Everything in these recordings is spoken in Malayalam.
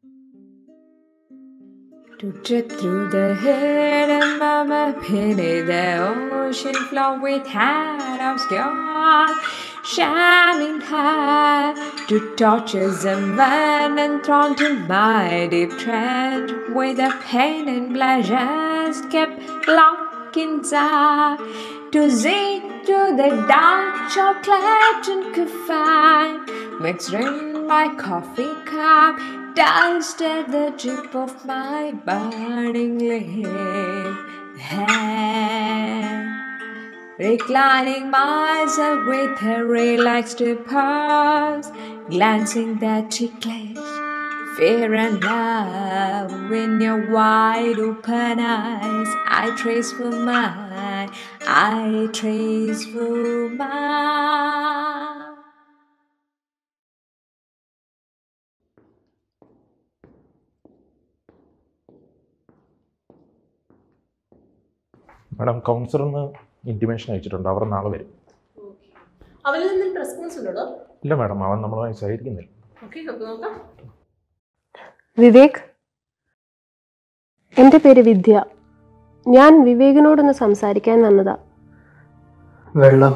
To drip through the head and mama pity the ocean flow with head obscure, shining high to tortures and man and thrown to my deep trench with the pain and pleasures kept locked inside. To see to the dark chocolate and confined, mixed in my coffee cup, dust at the tip of my burning lip. Hand. Reclining myself with a relaxed pulse, glancing that ticklish fear and love in your wide open eyes. I trace for mine, I trace for mine. Madam കൗൺസിലറിന് ഇൻറ്റിമേഷൻ അയച്ചിട്ടുണ്ട് അവർ നാളെ വരും അവരിൽ നിന്നും റെസ്പോൺസ് ഉണ്ടോ ഇല്ല മാഡം അവൻ നമ്മളുമായി സഹകരിക്കുന്നില്ല ഓക്കെ നമുക്ക് നോക്കാം വിവേക് എൻ്റെ പേര് വിദ്യ ഞാൻ വിവേകിനോടൊന്ന് സംസാരിക്കാൻ വന്നതാ വെള്ളം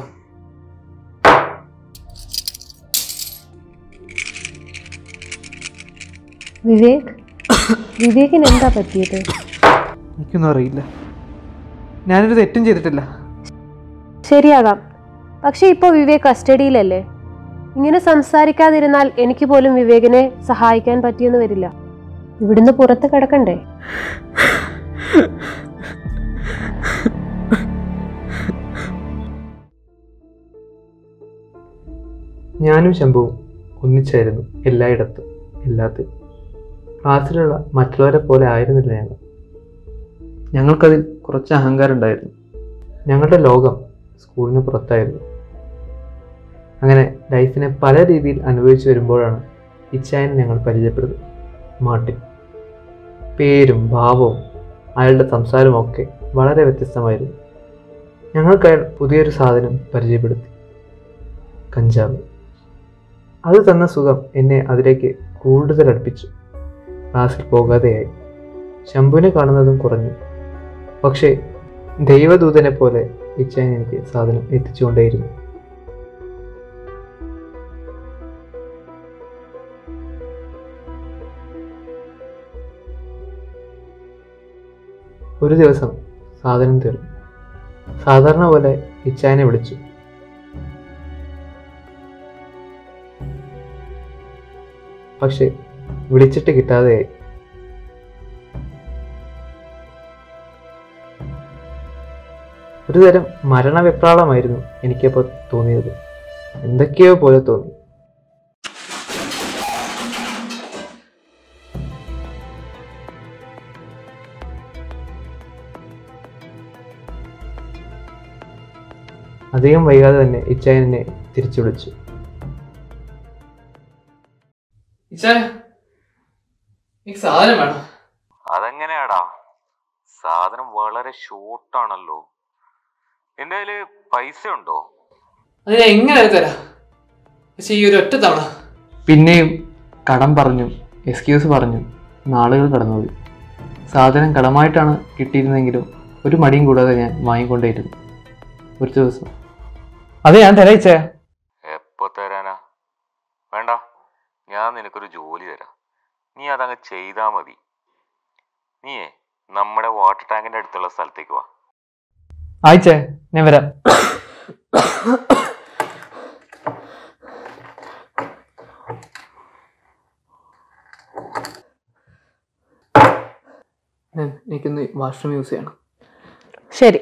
വിവേക് വിവേകിന് എന്താ പറ്റിയത് എനിക്കൊന്നും അറിയില്ല ഞാനൊരു തെറ്റും ചെയ്തിട്ടില്ല ശരിയാകാം പക്ഷെ ഇപ്പോൾ വിവേക് കസ്റ്റഡിയിലല്ലേ ഇങ്ങനെ സംസാരിക്കാതിരുന്നാൽ എനിക്ക് പോലും വിവേകിനെ സഹായിക്കാൻ പറ്റിയെന്ന് വരില്ല ഇവിടുന്ന് പുറത്ത് കിടക്കണ്ടേ ഞാനും ശംഭുവും ഒന്നിച്ചായിരുന്നു എല്ലായിടത്തും എല്ലാത്തിലും ക്ലാസ്സിലുള്ള മറ്റുള്ളവരെ പോലെ ആയിരുന്നില്ല ഞങ്ങൾ ഞങ്ങൾക്കതിൽ കുറച്ച് അഹങ്കാരം ഉണ്ടായിരുന്നു ഞങ്ങളുടെ ലോകം സ്കൂളിന് പുറത്തായിരുന്നു അങ്ങനെ ലൈഫിനെ പല രീതിയിൽ അനുഭവിച്ചു വരുമ്പോഴാണ് ഇച്ചായനെ ഞങ്ങൾ പരിചയപ്പെടുന്നത് മാർട്ടിൻ പേരും ഭാവവും അയാളുടെ സംസാരവും ഒക്കെ വളരെ വ്യത്യസ്തമായിരുന്നു ഞങ്ങൾക്ക് അയാൾ പുതിയൊരു സാധനം പരിചയപ്പെടുത്തി കഞ്ചാവ് അത് തന്ന സുഖം എന്നെ അതിലേക്ക് കൂടുതൽ അടുപ്പിച്ചു ക്ലാസ്സിൽ പോകാതെയായി ശംഭുവിനെ കാണുന്നതും കുറഞ്ഞു പക്ഷേ ദൈവദൂതനെ പോലെ ഇച്ചാൻ എനിക്ക് സാധനം എത്തിച്ചുകൊണ്ടേയിരുന്നു ഒരു ദിവസം സാധനം തീർന്നു സാധാരണ പോലെ ഇച്ചായനെ വിളിച്ചു പക്ഷെ വിളിച്ചിട്ട് കിട്ടാതെയായി ഒരു തരം മരണവെപ്രാളമായിരുന്നു എനിക്കപ്പോൾ തോന്നിയത് എന്തൊക്കെയോ പോലെ തോന്നി അധികം വൈകാതെ തന്നെ ഇച്ചായൻ എന്നെ തിരിച്ചു വിളിച്ചു എനിക്ക് സാധനം വേണം അതെങ്ങനെയാടാ സാധനം വളരെ ഷോർട്ടാണല്ലോ എന്റെ കയ്യില് പൈസ ഉണ്ടോ അത് ഞാൻ എങ്ങനെ തരാം പക്ഷെ ഈ ഒരു ഒറ്റ തവണ പിന്നെയും കടം പറഞ്ഞു എക്സ്ക്യൂസ് പറഞ്ഞു നാളുകൾ കടന്നുപോയി സാധനം കടമായിട്ടാണ് കിട്ടിയിരുന്നെങ്കിലും ഒരു മടിയും കൂടാതെ ഞാൻ വാങ്ങിക്കൊണ്ടേയിരുന്നു ഒരു ദിവസം അത് ഞാൻ തരയിച്ചേ എപ്പോ തരാനാ വേണ്ട ഞാൻ നിനക്കൊരു ജോലി തരാം നീ അതങ്ങ് ചെയ്താ മതി നീയേ നമ്മുടെ വാട്ടർ ടാങ്കിന്റെ അടുത്തുള്ള സ്ഥലത്തേക്ക് വാ ആയിച്ചേ ഞാൻ വരാം എനിക്കൊന്ന് വാഷ്റൂം യൂസ് ചെയ്യണം ശരി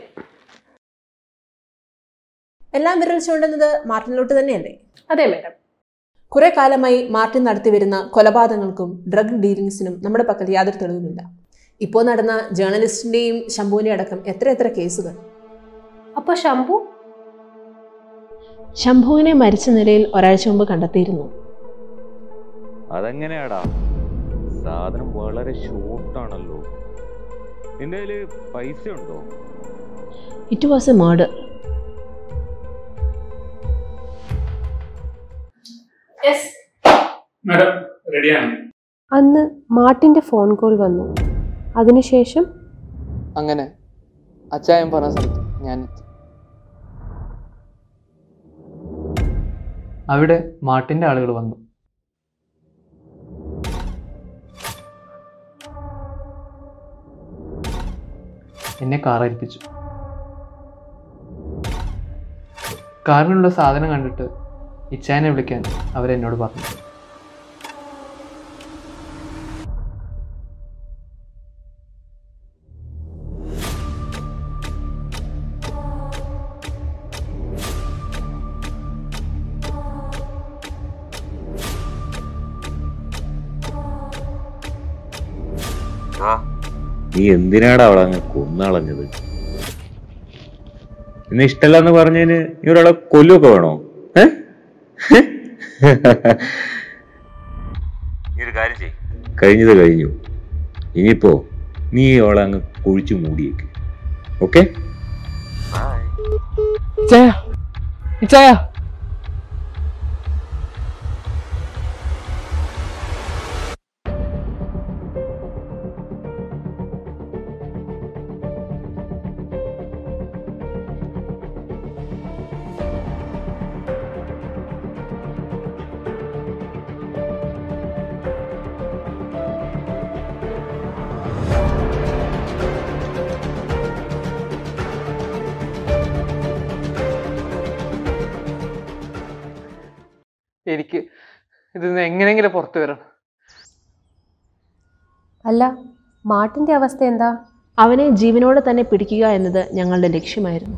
എല്ലാം വിരൽ ചൂണ്ടുന്നത് മാർട്ടിനിലോട്ട് തന്നെയല്ലേ അതെ മാഡം കുറെ കാലമായി മാർട്ടിൻ നടത്തിവരുന്ന കൊലപാതകങ്ങൾക്കും ഡ്രഗ് ഡീലിങ്സിനും നമ്മുടെ പക്കൽ യാതൊരു തെളിവുമില്ല ഇപ്പോൾ നടന്ന ജേർണലിസ്റ്റിന്റെയും ശംഭുവിന്റെ അടക്കം എത്ര എത്ര കേസുകൾ അപ്പോൾ ശംഭു ശംഭുവിനെ മരിച്ച നിലയിൽ ഒരാഴ്ച മുമ്പ് കണ്ടെത്തിയിരുന്നു അതെങ്ങനെയാടാ സാധനം വളരെ ഷോർട്ടാണല്ലോ നിന്റെ കയ്യില് പൈസ ഉണ്ടോ it was a murder madam റെഡിയാണ് അന്ന് മാർട്ടിൻ്റെ ഫോൺ കോൾ വന്നു അതിനുശേഷം അങ്ങനെ അച്ചായൻ പറഞ്ഞ സ്ഥലത്ത് ഞാൻ എത്തി അവിടെ മാർട്ടിൻ്റെ ആളുകൾ വന്നു എന്നെ കാറേൽപ്പിച്ചു കാറിനുള്ള സാധനം കണ്ടിട്ട് ഇച്ചായനെ വിളിക്കാൻ അവരെന്നോട് പറഞ്ഞു ആ, നീ എന്തിനാടാ അവളെ അങ്ങ് കൊന്നളഞ്ഞത് എന്നെ ഇഷ്ടമല്ലെന്ന് പറഞ്ഞതിന് നീ ഒരാളെ കൊല്ലുമൊക്കെ വേണോ ഏ? നീ ഒരു കാര്യം ചെയ് കഴിഞ്ഞത് കഴിഞ്ഞു ഇനിയിപ്പോ നീ അവളെ അങ്ങ് കുഴിച്ചു മൂടിയേക്ക് ഓക്കെ ഇച്ചായ ഇച്ചായ എനിക്ക് ഇതിൽ നിന്ന് എങ്ങനെയെങ്കിലും പുറത്തു വരണം അല്ല മാർട്ടിൻ്റെ അവസ്ഥ എന്താ അവനെ ജീവനോടെ തന്നെ പിടിക്കുക എന്നത് ഞങ്ങളുടെ ലക്ഷ്യമായിരുന്നു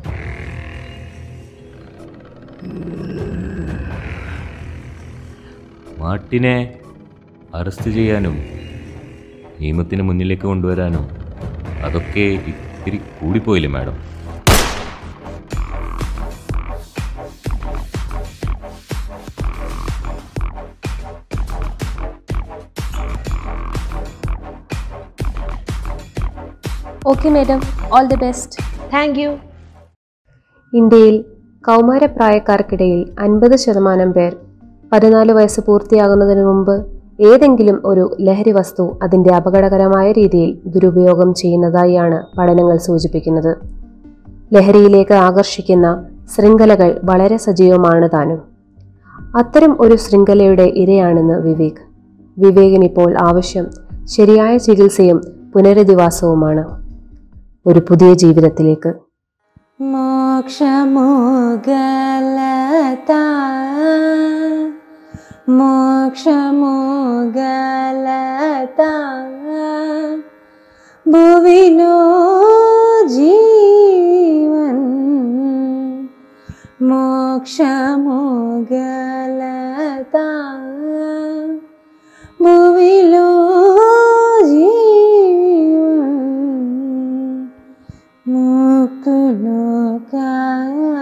മാർട്ടിനെ അറസ്റ്റ് ചെയ്യാനും നിയമത്തിന് മുന്നിലേക്ക് കൊണ്ടുവരാനും അതൊക്കെ ഇത്തിരി കൂടിപ്പോയില്ലേ madam okay madam all the best thank you ഇന്ത്യയിൽ കൗമാരപ്രായക്കാർക്കിടയിൽ അൻപത് ശതമാനം പേർ പതിനാല് വയസ്സ് പൂർത്തിയാകുന്നതിന് മുമ്പ് ഏതെങ്കിലും ഒരു ലഹരി വസ്തു അതിൻ്റെ അപകടകരമായ രീതിയിൽ ദുരുപയോഗം ചെയ്യുന്നതായാണ് പഠനങ്ങൾ സൂചിപ്പിക്കുന്നത് ലഹരിയിലേക്ക് ആകർഷിക്കുന്ന ശൃംഖലകൾ വളരെ സജീവമാണ് താനും അത്തരം ഒരു ശൃംഖലയുടെ ഇരയാണെന്ന് വിവേക് വിവേകിനിപ്പോൾ ആവശ്യം ശരിയായ ചികിത്സയും പുനരധിവാസവുമാണ് ഒരു പുതിയ ജീവിതത്തിലേക്ക് മോക്ഷമോഗലത മോക്ഷമോഗലത ഭുവിനോ ജീവൻ മോക്ഷമോഗലത ഭുവിലോ ജീവൻ മുക്തുലോകായ